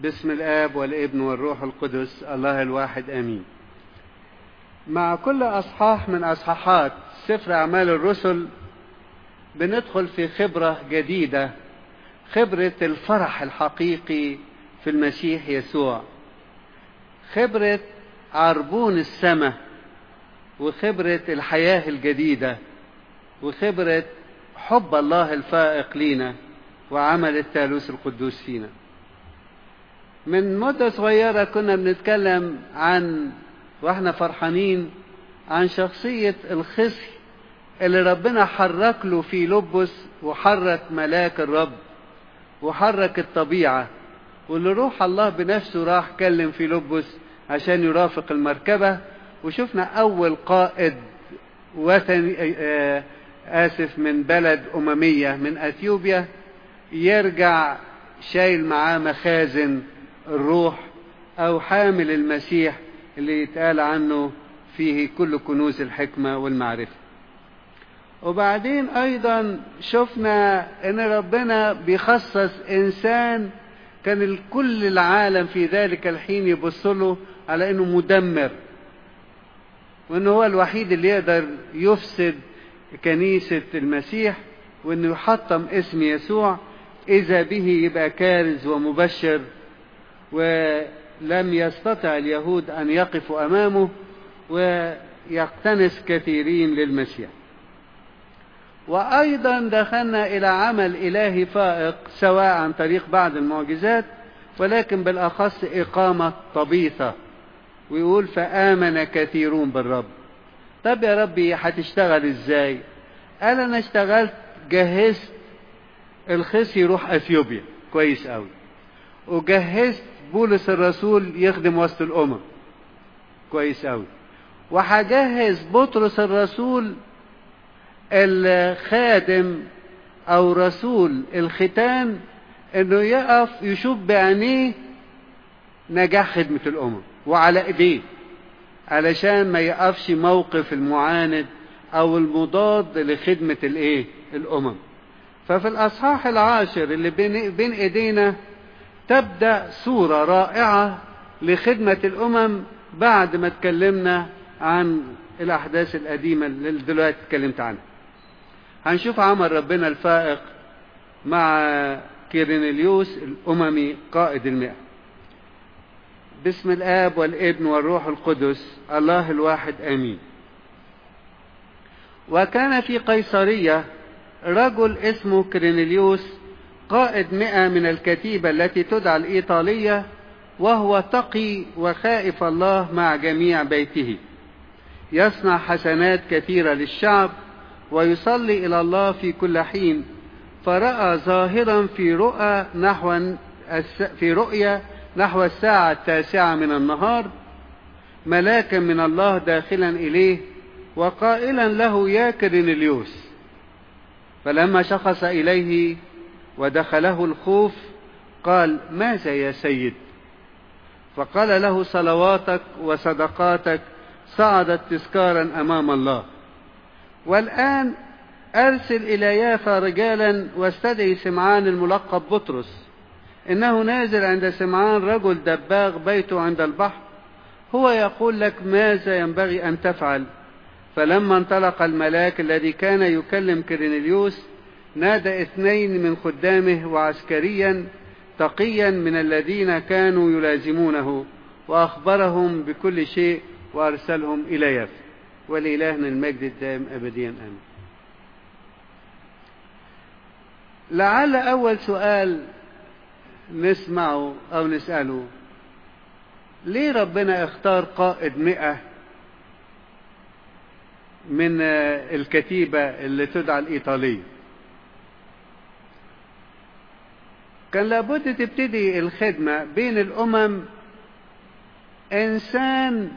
باسم الآب والابن والروح القدس الله الواحد آمين مع كل أصحاح من أصحاحات سفر أعمال الرسل بندخل في خبرة جديدة خبرة الفرح الحقيقي في المسيح يسوع خبرة عربون السماء وخبرة الحياة الجديدة وخبرة حب الله الفائق لينا وعمل الثالوث القدوس فينا من مدة صغيرة كنا بنتكلم عن واحنا فرحانين عن شخصية الخصي اللي ربنا حرك له في لبس وحرك ملاك الرب وحرك الطبيعة واللي روح الله بنفسه راح كلم في لبس عشان يرافق المركبة وشفنا أول قائد وثني آه آسف من بلد أممية من أثيوبيا يرجع شايل معاه مخازن الروح أو حامل المسيح اللي يتقال عنه فيه كل كنوز الحكمة والمعرفة وبعدين أيضا شفنا أن ربنا بيخصص إنسان كان كل العالم في ذلك الحين يبص له على أنه مدمر وأنه هو الوحيد اللي يقدر يفسد كنيسة المسيح وأنه يحطم اسم يسوع إذا به يبقى كارز ومبشر ولم يستطع اليهود أن يقفوا أمامه ويقتنس كثيرين للمسيح وأيضا دخلنا إلى عمل إلهي فائق سواء عن طريق بعض المعجزات ولكن بالأخص إقامة طبيثة ويقول فآمن كثيرون بالرب طب يا ربي هتشتغل ازاي قال انا اشتغلت جهزت الخس يروح اثيوبيا كويس قوي وجهزت بولس الرسول يخدم وسط الامم كويس قوي وهجهز بطرس الرسول الخادم او رسول الختان انه يقف يشوف بعينيه نجاح خدمة الامم وعلى ايديه علشان ما يقفش موقف المعاند او المضاد لخدمة الايه الامم ففي الاصحاح العاشر اللي بين, بين ايدينا تبدأ صورة رائعة لخدمة الامم بعد ما اتكلمنا عن الاحداث القديمة اللي دلوقتي اتكلمت عنها هنشوف عمل ربنا الفائق مع كيرينيليوس الاممي قائد المئة باسم الآب والابن والروح القدس الله الواحد آمين وكان في قيصرية رجل اسمه كرينيليوس قائد مئة من الكتيبة التي تدعى الإيطالية وهو تقي وخائف الله مع جميع بيته يصنع حسنات كثيرة للشعب ويصلي إلى الله في كل حين فرأى ظاهرا في رؤى نحو في رؤيا نحو الساعة التاسعة من النهار ملاكا من الله داخلا إليه وقائلا له يا كرينيليوس فلما شخص إليه ودخله الخوف قال ماذا يا سيد فقال له صلواتك وصدقاتك صعدت تذكارا أمام الله والآن أرسل إلى يافا رجالا واستدعي سمعان الملقب بطرس إنه نازل عند سمعان رجل دباغ بيته عند البحر هو يقول لك ماذا ينبغي أن تفعل فلما انطلق الملاك الذي كان يكلم كرينيليوس نادى اثنين من خدامه وعسكريا تقيا من الذين كانوا يلازمونه وأخبرهم بكل شيء وأرسلهم إلى يافا ولإلهنا المجد الدائم أبديا آمين لعل أول سؤال نسمعه أو نسأله ليه ربنا اختار قائد مئة من الكتيبة اللي تدعى الإيطالية كان لابد تبتدي الخدمة بين الأمم إنسان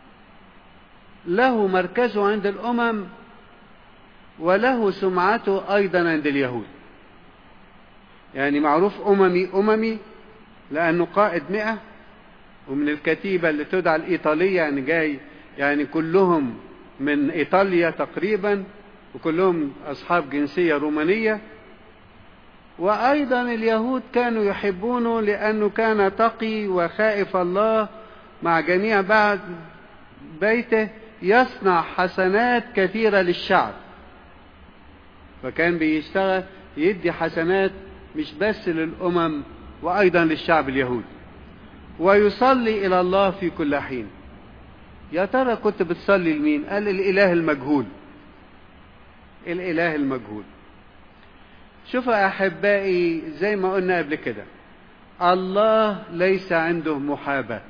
له مركزه عند الأمم وله سمعته أيضا عند اليهود يعني معروف أممي أممي لأنه قائد مئة ومن الكتيبة اللي تدعى الإيطالية يعني جاي يعني كلهم من إيطاليا تقريبا وكلهم أصحاب جنسية رومانية وأيضا اليهود كانوا يحبونه لأنه كان تقي وخائف الله مع جميع بعد بيته يصنع حسنات كثيرة للشعب فكان بيشتغل يدي حسنات مش بس للأمم وأيضا للشعب اليهودي ويصلي إلى الله في كل حين يا ترى كنت بتصلي لمين قال الإله المجهول الإله المجهول شوفوا يا أحبائي زي ما قلنا قبل كده الله ليس عنده محاباة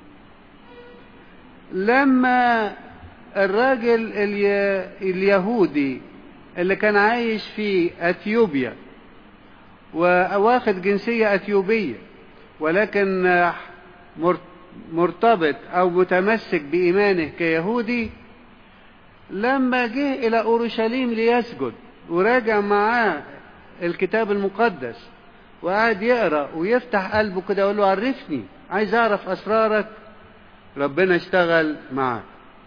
لما الراجل اليهودي اللي كان عايش في أثيوبيا وواخد جنسية أثيوبية ولكن مرتبط أو متمسك بإيمانه كيهودي لما جه إلى أورشليم ليسجد وراجع معاه الكتاب المقدس وقعد يقرأ ويفتح قلبه كده يقول له عرفني عايز أعرف أسرارك ربنا اشتغل معاه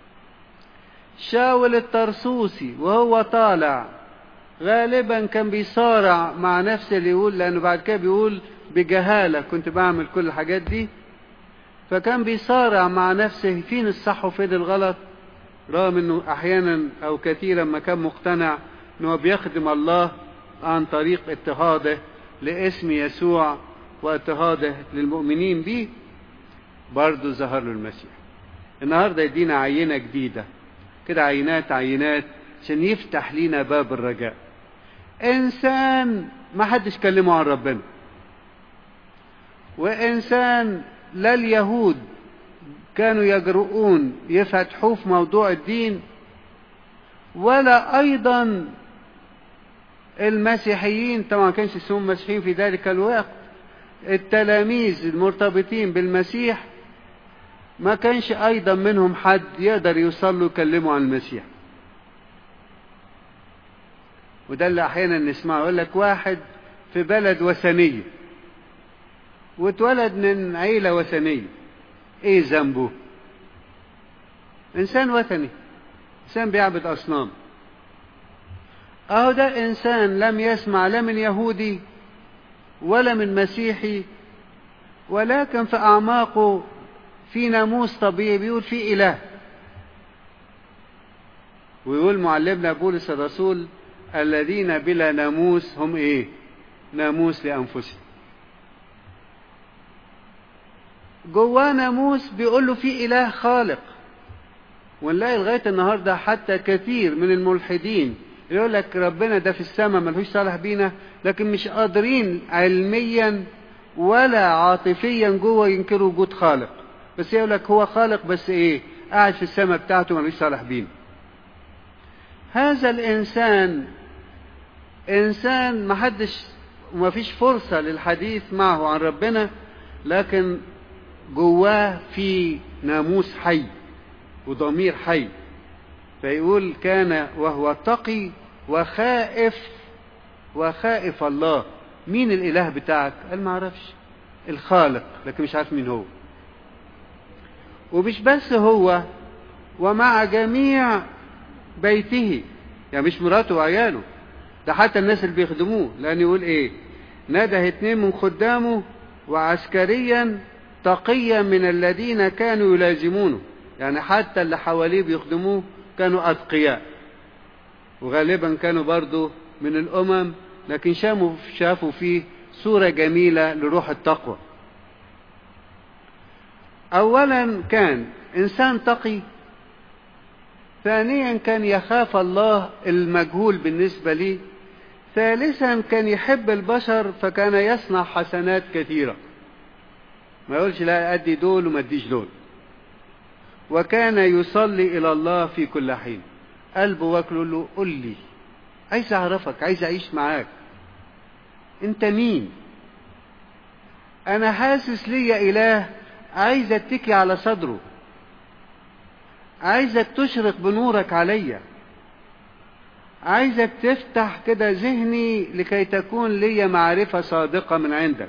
شاول الطرسوسي وهو طالع غالبا كان بيصارع مع نفسه اللي يقول لأنه بعد كده بيقول بجهالة كنت بعمل كل الحاجات دي فكان بيصارع مع نفسه فين الصح وفين الغلط رغم انه احيانا او كثيرا ما كان مقتنع انه بيخدم الله عن طريق اضطهاده لاسم يسوع واضطهاده للمؤمنين به برضه ظهر له المسيح النهارده يدينا عينه جديده كده عينات عينات عشان يفتح لينا باب الرجاء انسان ما حدش كلمه عن ربنا وانسان لا اليهود كانوا يجرؤون يفتحوه في موضوع الدين ولا ايضا المسيحيين طبعا ما كانش اسمهم مسيحيين في ذلك الوقت التلاميذ المرتبطين بالمسيح ما كانش ايضا منهم حد يقدر يوصل له يكلمه عن المسيح وده اللي احيانا نسمعه يقول لك واحد في بلد وثنيه واتولد من عيله وثنيه ايه ذنبه انسان وثني انسان بيعبد اصنام اهو ده انسان لم يسمع لا من يهودي ولا من مسيحي ولكن في اعماقه في ناموس طبيعي بيقول في اله ويقول معلمنا بولس الرسول الذين بلا ناموس هم ايه ناموس لانفسهم جواه ناموس بيقول له في اله خالق ونلاقي لغايه النهارده حتى كثير من الملحدين يقول لك ربنا ده في السماء ملهوش صالح بينا لكن مش قادرين علميا ولا عاطفيا جوه ينكروا وجود خالق بس يقول لك هو خالق بس ايه قاعد في السماء بتاعته ملوش صالح بينا هذا الانسان انسان ما حدش وما فيش فرصة للحديث معه عن ربنا لكن جواه في ناموس حي وضمير حي فيقول كان وهو تقي وخائف وخائف الله مين الاله بتاعك قال ما اعرفش الخالق لكن مش عارف مين هو ومش بس هو ومع جميع بيته يعني مش مراته وعياله ده حتى الناس اللي بيخدموه لان يقول ايه نده اتنين من خدامه وعسكريا تقيا من الذين كانوا يلازمونه يعني حتى اللي حواليه بيخدموه كانوا أتقياء وغالبا كانوا برضو من الأمم لكن شافوا شافوا فيه صورة جميلة لروح التقوى أولا كان إنسان تقي ثانيا كان يخاف الله المجهول بالنسبة لي ثالثا كان يحب البشر فكان يصنع حسنات كثيرة ما يقولش لا أدي دول وما أديش دول وكان يصلي إلى الله في كل حين قلبه واكله له قل لي عايز أعرفك عايز أعيش معاك أنت مين أنا حاسس ليا إله عايز أتكي على صدره عايزك تشرق بنورك عليا عايزك تفتح كده ذهني لكي تكون لي معرفة صادقة من عندك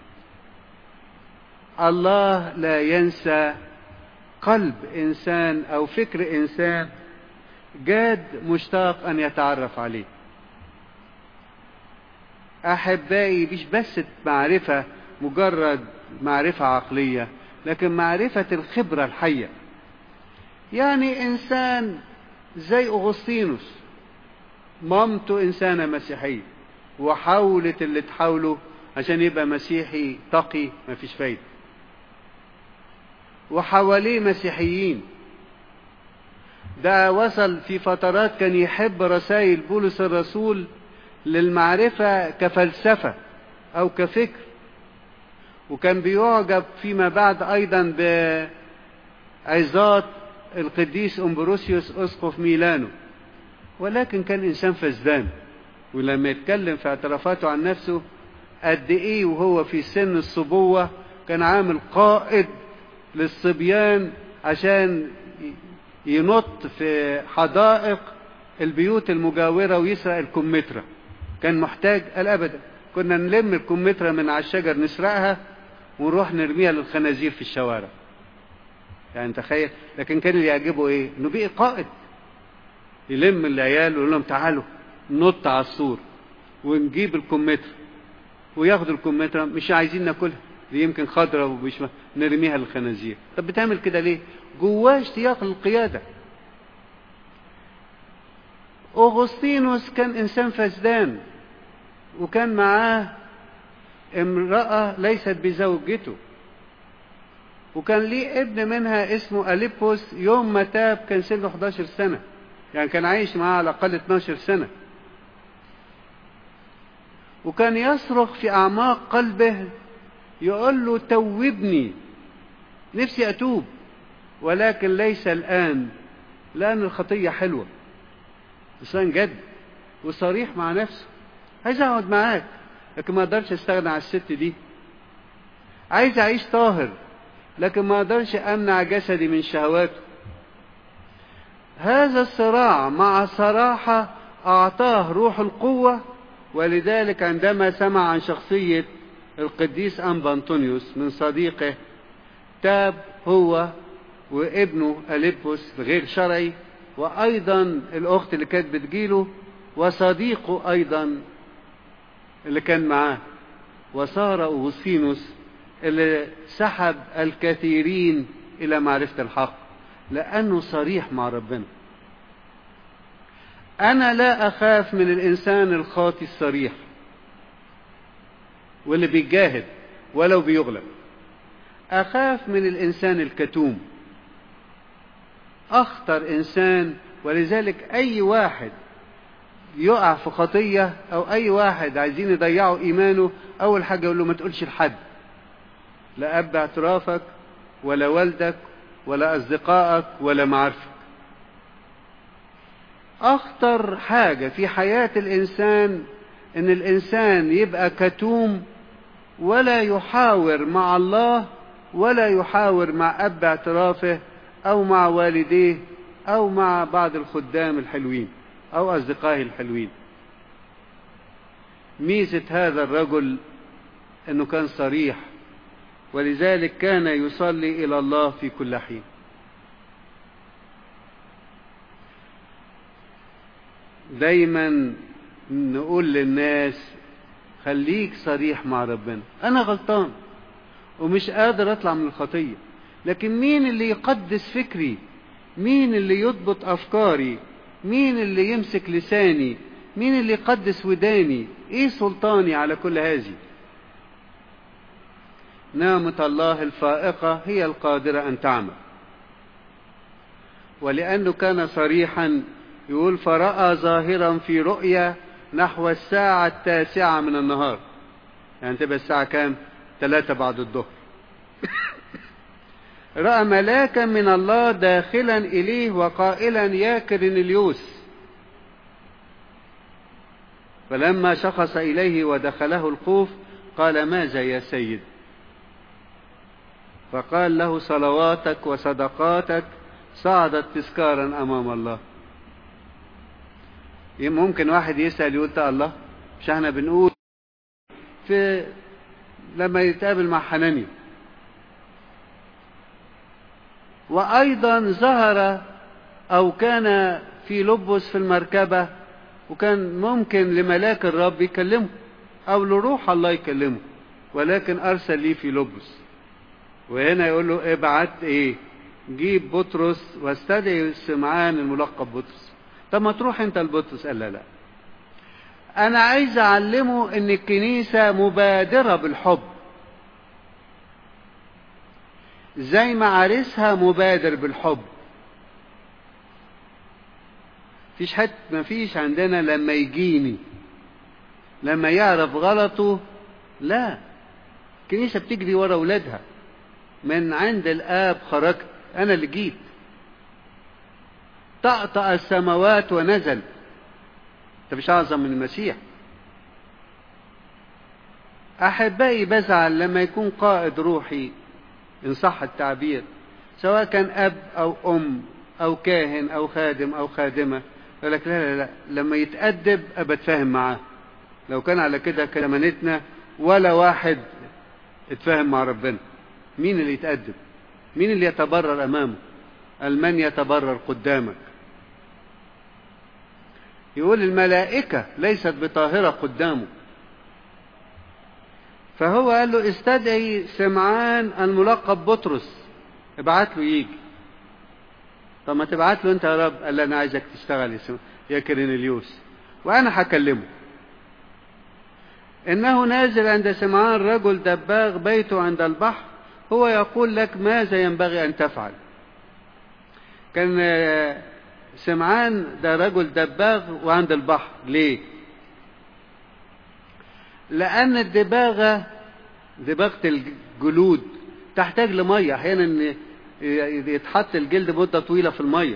الله لا ينسى قلب إنسان أو فكر إنسان جاد مشتاق أن يتعرف عليه أحبائي مش بس معرفة مجرد معرفة عقلية لكن معرفة الخبرة الحية يعني إنسان زي أغسطينوس مامته إنسانة مسيحية وحاولت اللي تحاوله عشان يبقى مسيحي تقي مفيش فايدة وحواليه مسيحيين ده وصل في فترات كان يحب رسائل بولس الرسول للمعرفة كفلسفة أو كفكر وكان بيعجب فيما بعد أيضا بعظات القديس أمبروسيوس أسقف ميلانو ولكن كان إنسان فزدان ولما يتكلم في اعترافاته عن نفسه قد إيه وهو في سن الصبوة كان عامل قائد للصبيان عشان ينط في حدائق البيوت المجاورة ويسرق الكمثرى كان محتاج قال أبدا كنا نلم الكمثرى من على الشجر نسرقها ونروح نرميها للخنازير في الشوارع يعني تخيل لكن كان اللي يعجبه ايه انه بقي قائد يلم العيال ويقول لهم تعالوا نط على السور ونجيب الكمثرى وياخدوا الكمثرى مش عايزين ناكلها دي يمكن خضرة ومش نرميها للخنازير طب بتعمل كده ليه جواه اشتياق للقيادة أغسطينوس كان إنسان فسدان وكان معاه امرأة ليست بزوجته وكان ليه ابن منها اسمه أليبوس يوم ما تاب كان سنه 11 سنة يعني كان عايش معاه على الأقل 12 سنة وكان يصرخ في أعماق قلبه يقول له توبني نفسي أتوب ولكن ليس الآن لأن الخطية حلوة إنسان جد وصريح مع نفسه عايز أقعد معاك لكن ما أقدرش أستغنى عن الست دي عايز أعيش طاهر لكن ما أقدرش أمنع جسدي من شهواته هذا الصراع مع صراحة أعطاه روح القوة ولذلك عندما سمع عن شخصية القديس أنبا أنطونيوس من صديقه تاب هو وابنه أليبوس غير شرعي وأيضا الأخت اللي كانت بتجيله وصديقه أيضا اللي كان معاه وصار أوغسطينوس اللي سحب الكثيرين إلى معرفة الحق لأنه صريح مع ربنا أنا لا أخاف من الإنسان الخاطي الصريح واللي بيجاهد ولو بيغلب أخاف من الإنسان الكتوم أخطر إنسان ولذلك أي واحد يقع في خطية أو أي واحد عايزين يضيعوا إيمانه أول حاجة يقول له ما تقولش لحد لا أب اعترافك ولا والدك ولا أصدقائك ولا معارفك أخطر حاجة في حياة الإنسان إن الإنسان يبقى كتوم ولا يحاور مع الله ولا يحاور مع أب اعترافه أو مع والديه أو مع بعض الخدام الحلوين أو أصدقائه الحلوين ميزة هذا الرجل أنه كان صريح ولذلك كان يصلي إلى الله في كل حين دايما نقول للناس خليك صريح مع ربنا أنا غلطان ومش قادر أطلع من الخطية لكن مين اللي يقدس فكري مين اللي يضبط أفكاري مين اللي يمسك لساني مين اللي يقدس وداني ايه سلطاني على كل هذه نعمة الله الفائقة هي القادرة أن تعمل ولأنه كان صريحا يقول فرأى ظاهرا في رؤيا نحو الساعة التاسعة من النهار يعني تبقى الساعة كام ثلاثة بعد الظهر رأى ملاكا من الله داخلا إليه وقائلا يا كرنليوس فلما شخص إليه ودخله الخوف قال ماذا يا سيد فقال له صلواتك وصدقاتك صعدت تذكارا أمام الله ممكن واحد يسأل يقول الله مش احنا بنقول في لما يتقابل مع حنانيا وأيضا ظهر أو كان في لبس في المركبة وكان ممكن لملاك الرب يكلمه او لروح الله يكلمه ولكن ارسل لي في لبس وهنا يقول له ابعت ايه جيب بطرس واستدعي سمعان الملقب بطرس طب ما تروح انت لبطرس قال لا لا انا عايز اعلمه ان الكنيسة مبادرة بالحب زي ما عريسها مبادر بالحب فيش حد ما فيش عندنا لما يجيني لما يعرف غلطه لا الكنيسة بتجري ورا أولادها من عند الآب خرجت أنا اللي جيت طأطأ السماوات ونزل أنت مش أعظم من المسيح أحبائي بزعل لما يكون قائد روحي إن صح التعبير سواء كان أب أو أم أو كاهن أو خادم أو خادمة يقول لك لا لا لا لما يتأدب أبقى أتفاهم معاه لو كان على كده كلمنتنا ولا واحد اتفاهم مع ربنا مين اللي يتأدب مين اللي يتبرر أمامه المن يتبرر قدامك يقول الملائكة ليست بطاهرة قدامه فهو قال له استدعي سمعان الملقب بطرس ابعت له يجي طب ما تبعت له انت يا رب قال انا عايزك تشتغل يا كرينيليوس وانا هكلمه انه نازل عند سمعان رجل دباغ بيته عند البحر هو يقول لك ماذا ينبغي ان تفعل كان سمعان ده رجل دباغ وعند البحر ليه لأن الدباغة دباغة الجلود تحتاج لمية أحيانا يتحط الجلد مدة طويلة في المية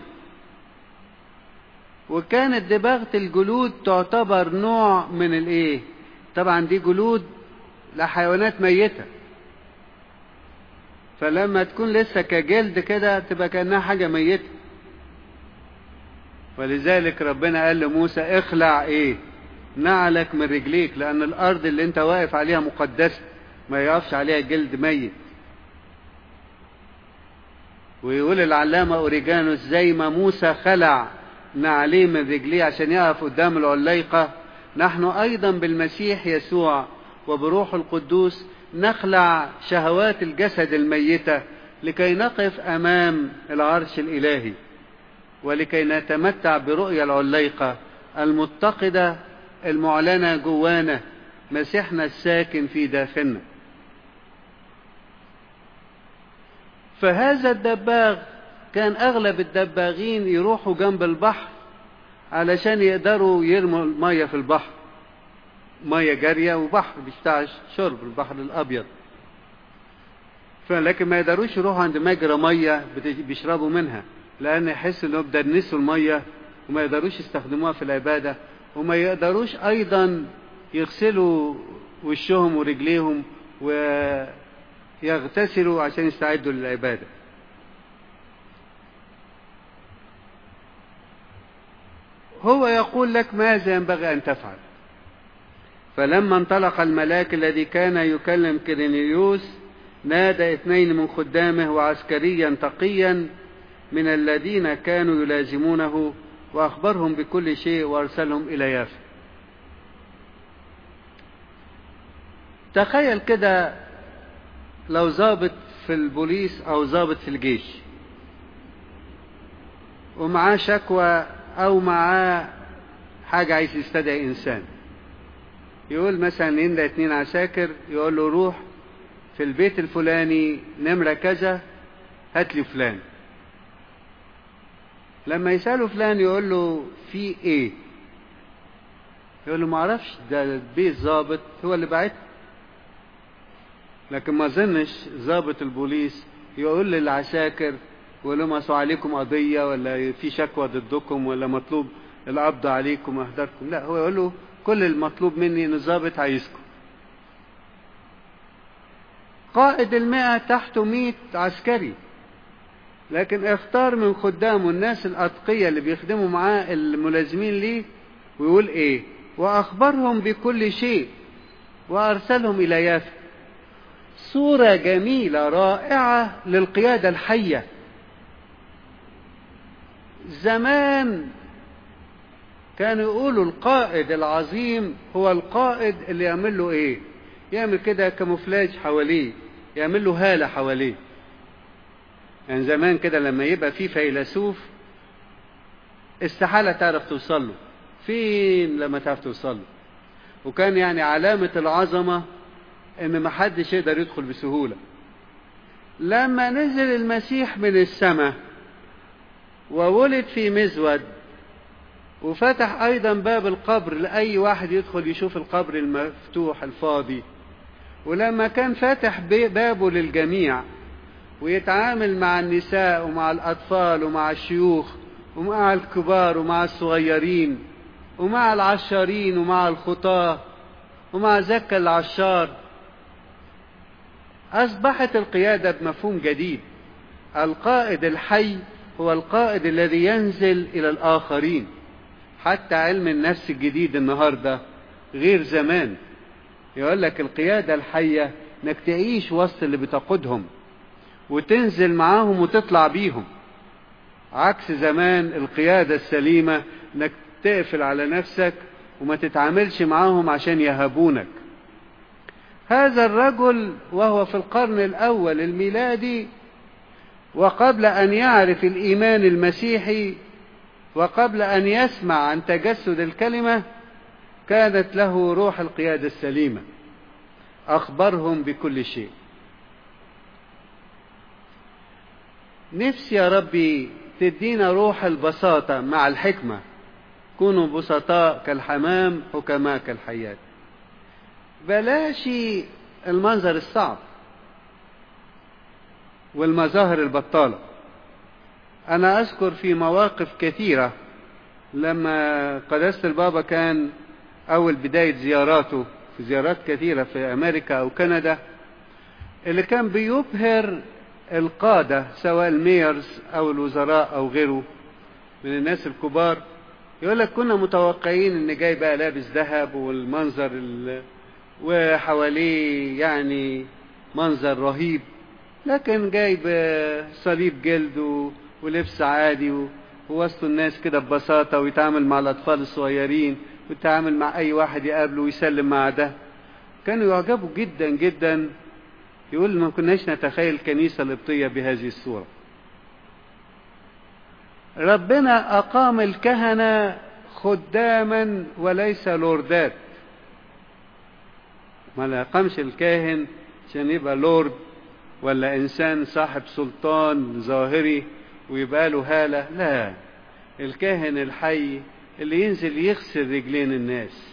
وكانت دباغة الجلود تعتبر نوع من الايه طبعا دي جلود لحيوانات ميتة فلما تكون لسه كجلد كده تبقى كأنها حاجة ميتة ولذلك ربنا قال لموسى اخلع ايه نعلك من رجليك لأن الأرض اللي أنت واقف عليها مقدسة ما يقفش عليها جلد ميت ويقول العلامة أوريجانوس زي ما موسى خلع نعليه من رجليه عشان يقف قدام العليقة نحن أيضا بالمسيح يسوع وبروح القدوس نخلع شهوات الجسد الميتة لكي نقف أمام العرش الإلهي ولكي نتمتع برؤية العليقة المتقدة المعلنة جوانا مسيحنا الساكن في داخلنا فهذا الدباغ كان أغلب الدباغين يروحوا جنب البحر علشان يقدروا يرموا المية في البحر مية جارية وبحر بتاع شرب البحر الأبيض فلكن ما يقدروش يروحوا عند مجرى مية بيشربوا منها لأن يحسوا إنهم بدنسوا المية وما يقدروش يستخدموها في العبادة وما يقدروش أيضا يغسلوا وشهم ورجليهم ويغتسلوا عشان يستعدوا للعبادة هو يقول لك ماذا ينبغي أن تفعل فلما انطلق الملاك الذي كان يكلم كرينيوس نادى اثنين من خدامه وعسكريا تقيا من الذين كانوا يلازمونه وأخبرهم بكل شيء وأرسلهم إلى يافا تخيل كده لو ضابط في البوليس أو ضابط في الجيش ومعاه شكوى أو معاه حاجة عايز يستدعي إنسان يقول مثلا يندى اتنين عساكر يقول له روح في البيت الفلاني نمرة كذا هات لي فلان لما يسأله فلان يقول له في ايه يقول له معرفش ده البيت ظابط هو اللي بعت لكن ما اظنش ظابط البوليس يقول للعساكر يقول لهم اصل عليكم قضيه ولا في شكوى ضدكم ولا مطلوب القبض عليكم واهدركم لا هو يقول له كل المطلوب مني ان الظابط عايزكم قائد المئة تحته مئة عسكري لكن اختار من خدامه الناس الأتقية اللي بيخدموا معاه الملازمين ليه ويقول ايه وأخبرهم بكل شيء وأرسلهم إلى يافا صورة جميلة رائعة للقيادة الحية زمان كانوا يقولوا القائد العظيم هو القائد اللي يعمل له ايه يعمل كده كاموفلاج حواليه يعمل له هالة حواليه يعني زمان كده لما يبقى في فيلسوف استحالة تعرف توصل له فين لما تعرف توصل له وكان يعني علامة العظمة ان محدش يقدر يدخل بسهولة لما نزل المسيح من السماء وولد في مزود وفتح ايضا باب القبر لاي واحد يدخل يشوف القبر المفتوح الفاضي ولما كان فاتح بابه للجميع ويتعامل مع النساء ومع الاطفال ومع الشيوخ ومع الكبار ومع الصغيرين ومع العشارين ومع الخطاه ومع زكا العشار اصبحت القياده بمفهوم جديد القائد الحي هو القائد الذي ينزل الى الاخرين حتى علم النفس الجديد النهارده غير زمان يقول لك القياده الحيه انك تعيش وسط اللي بتقودهم وتنزل معاهم وتطلع بيهم عكس زمان القياده السليمه انك تقفل على نفسك وما تتعاملش معاهم عشان يهابونك هذا الرجل وهو في القرن الاول الميلادي وقبل ان يعرف الايمان المسيحي وقبل ان يسمع عن تجسد الكلمه كانت له روح القياده السليمه اخبرهم بكل شيء نفسي يا ربي تدينا روح البساطه مع الحكمه كونوا بسطاء كالحمام حكماء كالحيات بلاش المنظر الصعب والمظاهر البطالة أنا أذكر في مواقف كثيرة لما قداسة البابا كان أول بداية زياراته في زيارات كثيرة في أمريكا أو كندا اللي كان بيبهر القادة سواء الميرز أو الوزراء أو غيره من الناس الكبار يقول لك كنا متوقعين ان جاي بقى لابس ذهب والمنظر ال... وحواليه يعني منظر رهيب لكن جايب صليب جلد و... ولبس عادي و... ووسط الناس كده ببساطة ويتعامل مع الأطفال الصغيرين ويتعامل مع أي واحد يقابله ويسلم مع ده كانوا يعجبوا جدا جدا يقول ما كناش نتخيل الكنيسة القبطية بهذه الصورة ربنا أقام الكهنة خداما وليس لوردات ما لا أقامش الكاهن عشان يبقى لورد ولا إنسان صاحب سلطان ظاهري ويبقى له هالة لا الكاهن الحي اللي ينزل يغسل رجلين الناس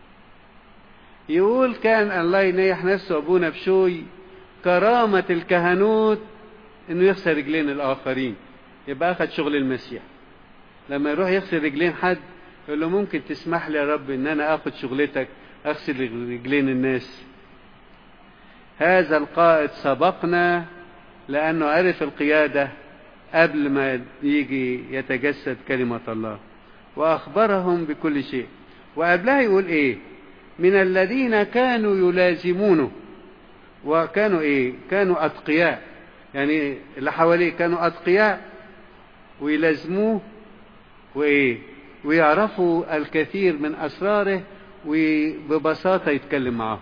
يقول كان الله ينيح نفسه أبونا بشوي كرامة الكهنوت إنه يغسل رجلين الآخرين يبقى أخذ شغل المسيح لما يروح يغسل رجلين حد يقول له ممكن تسمح لي يا رب إن أنا آخذ شغلتك أغسل رجلين الناس هذا القائد سبقنا لأنه عرف القيادة قبل ما يجي يتجسد كلمة الله وأخبرهم بكل شيء وقبلها يقول إيه من الذين كانوا يلازمونه وكانوا إيه كانوا أتقياء يعني اللي حواليه كانوا أتقياء ويلازموه وإيه ويعرفوا الكثير من أسراره وببساطة يتكلم معاهم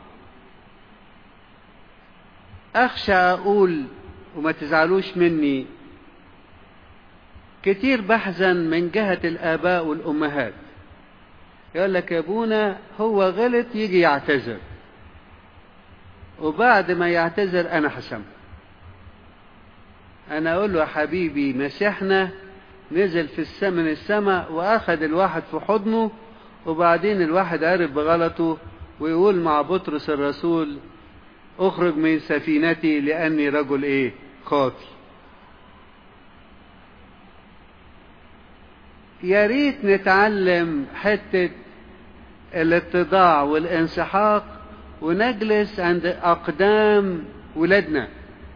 أخشى أقول وما تزعلوش مني كتير بحزن من جهة الآباء والأمهات يقول لك يا ابونا هو غلط يجي يعتذر وبعد ما يعتذر أنا حسم أنا أقول له يا حبيبي مسيحنا نزل في السماء من السماء وأخذ الواحد في حضنه وبعدين الواحد عرف بغلطه ويقول مع بطرس الرسول اخرج من سفينتي لأني رجل إيه خاطي يا ريت نتعلم حتة الاتضاع والانسحاق ونجلس عند أقدام ولادنا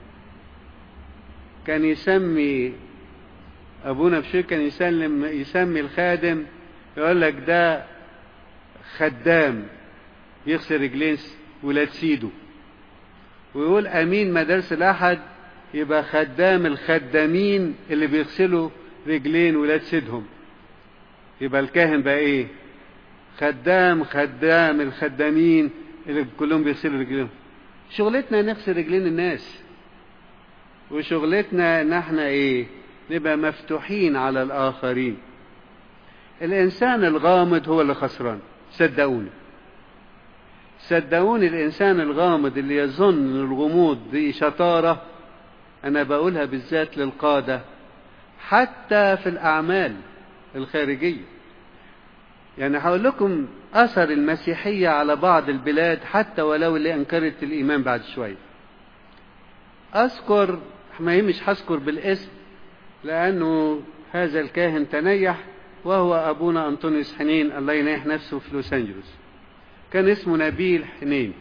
كان يسمي أبونا بشير كان يسلم يسمي الخادم يقول لك ده خدام يغسل رجلين ولاد سيده ويقول أمين مدارس الأحد يبقى خدام الخدامين اللي بيغسلوا رجلين ولاد سيدهم يبقى الكاهن بقى ايه خدام خدام الخدامين اللي كلهم بيغسلوا رجليهم شغلتنا نغسل رجلين الناس وشغلتنا ان احنا ايه نبقى مفتوحين على الاخرين الانسان الغامض هو اللي خسران صدقوني صدقوني الانسان الغامض اللي يظن الغموض دي شطاره انا بقولها بالذات للقاده حتى في الاعمال الخارجيه يعني هقول لكم اثر المسيحيه على بعض البلاد حتى ولو اللي انكرت الايمان بعد شويه اذكر ما مش هذكر بالاسم لانه هذا الكاهن تنيح وهو ابونا انطونيوس حنين الله ينيح نفسه في لوس انجلوس كان اسمه نبيل حنين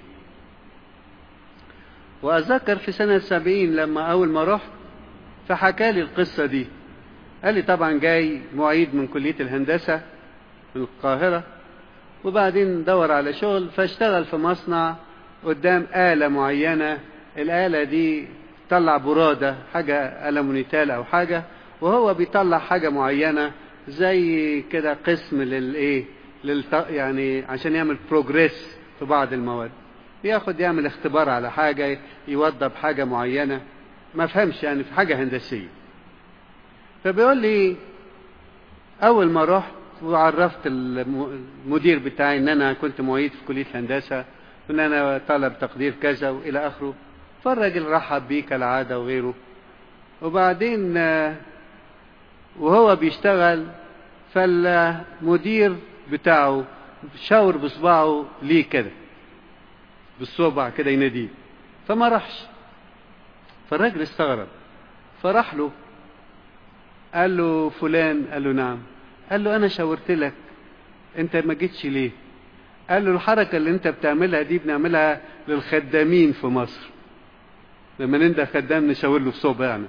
وأتذكر في سنة سبعين لما أول ما رحت فحكى لي القصة دي قال لي طبعا جاي معيد من كلية الهندسة من القاهرة وبعدين دور على شغل فاشتغل في مصنع قدام آلة معينة الآلة دي تطلع برادة حاجة ألمونيتال أو حاجة وهو بيطلع حاجة معينة زي كده قسم للإيه للت... يعني عشان يعمل بروجريس في بعض المواد بياخد يعمل اختبار على حاجة يوضب حاجة معينة ما فهمش يعني في حاجة هندسية فبيقول لي أول ما رحت وعرفت المدير بتاعي إن أنا كنت معيد في كلية الهندسة وإن أنا طلب تقدير كذا وإلى آخره فالراجل رحب بيه كالعادة وغيره وبعدين وهو بيشتغل فالمدير بتاعه شاور بصباعه ليه كده بالصبع كده يناديه فما راحش فالراجل استغرب فراح له قال له فلان قال له نعم قال له انا شاورت لك انت ما جيتش ليه قال له الحركه اللي انت بتعملها دي بنعملها للخدامين في مصر لما ننده خدام نشاور له بصبعنا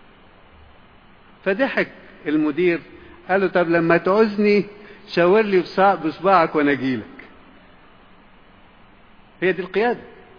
فضحك المدير قال له طب لما تعوزني شاور لي بصباعك وانا اجيلك هي دي القيادة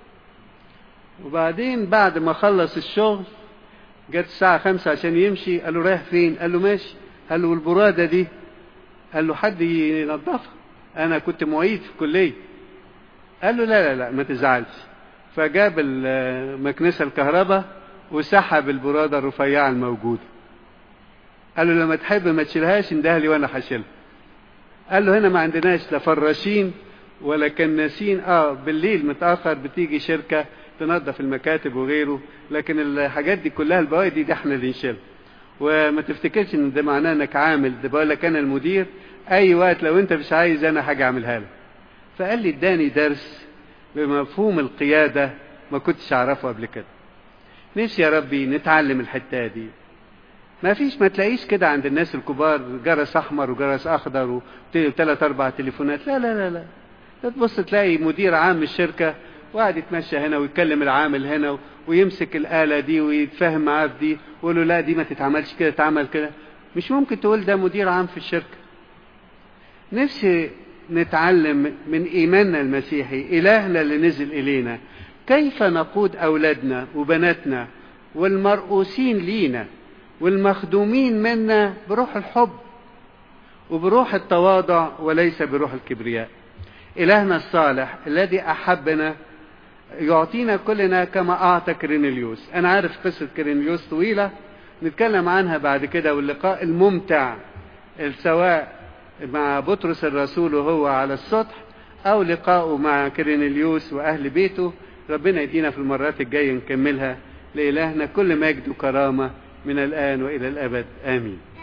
وبعدين بعد ما خلص الشغل جت الساعة خمسة عشان يمشي قال له رايح فين قال له ماشي قال له والبرادة دي قال له حد ينظفها انا كنت معيد في الكلية قال له لا لا لا ما تزعلش فجاب مكنسة الكهرباء وسحب البرادة الرفيعة الموجودة قال له لما تحب ما تشيلهاش اندهلي لي وانا هشيلها قال له هنا ما عندناش لا فراشين ولا كناسين اه بالليل متاخر بتيجي شركه تنظف المكاتب وغيره لكن الحاجات دي كلها البواقي دي, دي احنا اللي نشيلها وما تفتكرش ان ده معناه انك عامل ده بقول لك انا المدير اي وقت لو انت مش عايز انا حاجه اعملها لك فقال لي اداني درس بمفهوم القياده ما كنتش اعرفه قبل كده نفسي يا ربي نتعلم الحته دي ما فيش ما تلاقيش كده عند الناس الكبار جرس احمر وجرس اخضر وثلاث اربع تليفونات لا لا لا لا تبص تلاقي مدير عام الشركة وقاعد يتمشى هنا ويكلم العامل هنا ويمسك الآلة دي ويتفاهم معاه في دي ويقول له لا دي ما تتعملش كده تعمل كده مش ممكن تقول ده مدير عام في الشركة نفسي نتعلم من إيماننا المسيحي إلهنا اللي نزل إلينا كيف نقود أولادنا وبناتنا والمرؤوسين لينا والمخدومين منا بروح الحب وبروح التواضع وليس بروح الكبرياء إلهنا الصالح الذي أحبنا يعطينا كلنا كما أعطى كرينيليوس أنا عارف قصة كرينيليوس طويلة نتكلم عنها بعد كده واللقاء الممتع سواء مع بطرس الرسول وهو على السطح أو لقاءه مع كرينيليوس وأهل بيته ربنا يدينا في المرات الجاية نكملها لإلهنا كل مجد وكرامة من الآن وإلى الأبد آمين